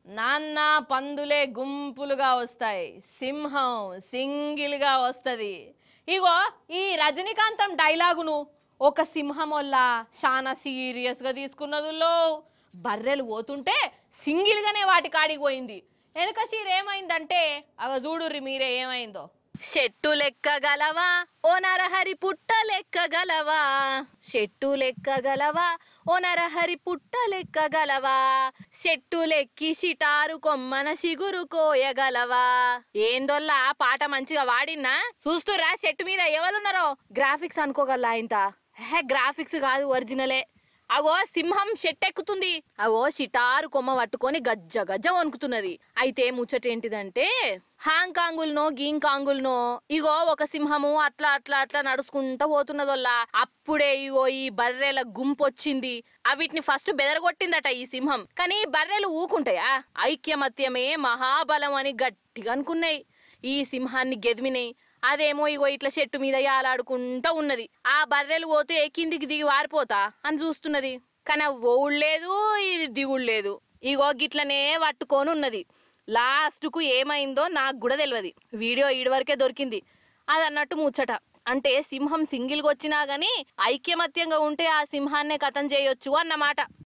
నాన్న పందులే గుంపులుగా వస్తాయి సింహం సింగిల్గా వస్తుంది ఇగో ఈ రజనీకాంతం డైలాగును ఒక సింహం వల్ల చాలా సీరియస్గా తీసుకున్నదులో బర్రెలు పోతుంటే సింగిల్గానే వాటి కాడికి పోయింది వెనక సీర్ ఏమైందంటే అగ చూడుర్రి మీరే ఏమైందో చెట్టు లెక్కగలవా ఓ నరహరి పుట్ట లెక్కగలవా చెట్టు లెక్కగలవా ఓ నరహరి పుట్ట లెక్కగలవా చెట్టు లెక్కి సిటారు కొమ్మన సిగురు కోయగలవా ఏందోల్లా పాట మంచిగా వాడినా చూస్తురా చెట్టు మీద ఎవరున్నారో గ్రాఫిక్స్ అనుకోగల ఇంత హే గ్రాఫిక్స్ కాదు ఒరిజినలే అగో సింహం షెట్టెక్కుతుంది అగో షిటారు కొమ్మ పట్టుకొని గజ్జ గజ్జ వణుకుతున్నది అయితే ముచ్చటేంటిదంటే హాంకాంగుల్నో గీంకాంగుల్నో ఇగో ఒక సింహము అట్లా అట్లా అట్లా నడుచుకుంటా పోతున్నదోల్లా అప్పుడే ఇగో ఈ బర్రెల గుంపు వచ్చింది అవిటిని ఫస్ట్ బెదరగొట్టిందట ఈ సింహం కానీ బర్రెలు ఊకుంటాయా ఐక్యమత్యమే మహాబలం అని గట్టిగా అనుకున్నాయి ఈ సింహాన్ని గెదిమినాయి అదేమో ఇగో ఇట్లా చెట్టు మీద యాలాడుకుంటా ఉన్నది ఆ బర్రెలు పోతే కిందికి దిగి వారిపోతా అని చూస్తున్నది కానీ అవి ఓవుడు లేదు ఇది దిగుడు లేదు ఇగో గిట్లనే పట్టుకొని ఉన్నది లాస్ట్కు ఏమైందో నాకు కూడా తెలియదు వీడియో ఈడి వరకే దొరికింది అది అన్నట్టు ముచ్చట అంటే సింహం సింగిల్గా వచ్చినా గానీ ఐక్యమత్యంగా ఉంటే ఆ సింహాన్నే కథం చేయొచ్చు అన్నమాట